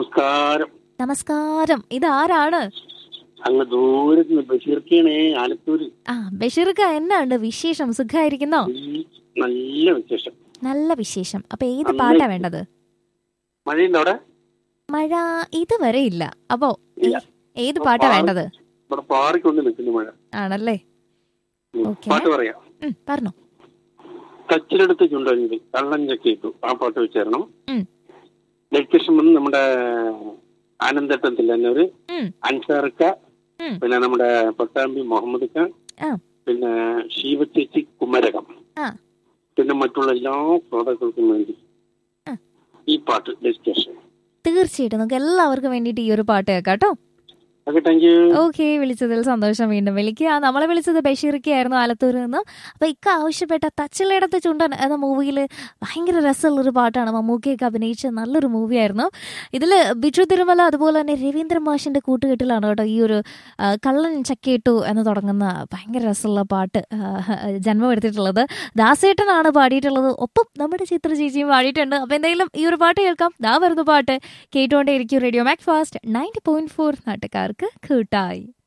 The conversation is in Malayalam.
നമസ്കാരം നമസ്കാരം ഇതാരാണ് അങ്ങ് ദൂരത്ത് നിന്ന് ബഷീർക്കാണ് ആലത്തൂര് ആ ബഷീർക്ക എന്നാണ്ട് വിശേഷം സുഖമായിരിക്കുന്നോ ഈ നല്ല വിശേഷം നല്ല വിശേഷം അപ്പൊ ഏത് നന്നായി. പാട്ടാ വേണ്ടത് മഴയുണ്ട് അവിടെ മഴ ഇതുവരെ ഇല്ല അപ്പോ ഏ- ഇല്ല. ഏത് അപ്പൊ പാട്ടാ പാ- വേണ്ടത് ഇവിടെ പാറിക്കൊണ്ട് നിൽക്കുന്നു മഴ ആണല്ലേ ഉം. ഓക്കേ. പാട്ട് പറയാം ഉം, പറഞ്ഞോ കച്ചിലെടുത്ത് ചുണ്ടരിഞ്ഞ് കള്ളൻ ചക്കയിട്ടു ആ പാട്ട് വെച്ചേരണം ഉം. ഡെഡിക്കേഷൻ വന്ന് നമ്മുടെ ആനന്ദട്ടൻ തില്ലന്നൂര് ഉം. അൻസാർക്ക ഉം. പിന്നെ നമ്മുടെ പട്ടാമ്പി മുഹമ്മദ് ഖാൻ ആ. പിന്നെ ശിവചേച്ചി കുമരകം ആ. പിന്നെ മറ്റുള്ള എല്ലാ ശ്രോതാക്കൾക്കും വേണ്ടി ആ. ഈ പാട്ട് ഡെഡിക്കേഷൻ തീർച്ചയായിട്ടും നമുക്ക് എല്ലാവർക്കും വേണ്ടിയിട്ട് ഈ ഒരു പാട്ട് കേൾക്കാം കേട്ടോ ഓക്കെ താങ്ക് യു ഓക്കെ വിളിച്ചതിൽ സന്തോഷം വീണ്ടും വിളിക്കുക നമ്മളെ വിളിച്ചത് ബഷീർക്കായിരുന്നു ആലത്തൂരിൽ നിന്നും അപ്പൊ ഇക്ക ആവശ്യപ്പെട്ട തച്ചിലയിടത്ത് ചുണ്ടൻ എന്ന മൂവിയിൽ ഭയങ്കര രസമുള്ളൊരു പാട്ടാണ് മമ്മൂക്കയൊക്കെ അഭിനയിച്ച നല്ലൊരു മൂവിയായിരുന്നു ഇതിൽ ബിജു തിരുമല അതുപോലെ തന്നെ രവീന്ദ്രൻ മാഷിന്റെ കൂട്ടുകെട്ടിലാണ് കേട്ടോ ഈ ഒരു ആ, കള്ളൻ ചക്കയിട്ടു എന്ന് തുടങ്ങുന്ന ഭയങ്കര രസമുള്ള പാട്ട് ആ, ജന്മം എടുത്തിട്ടുള്ളത് ദാസേട്ടനാണ് പാടിയിട്ടുള്ളത് ഒപ്പം നമ്മുടെ ചിത്ര ചേച്ചിയും പാടിയിട്ടുണ്ട് അപ്പൊ എന്തായാലും ഈ ഒരു പാട്ട് കേൾക്കാം ദാ വരുന്ന പാട്ട് കേട്ടുകൊണ്ടേയിരിക്കും radio Macfast ninety point four നാട്ടുകാർക്ക് കൂട്ടായി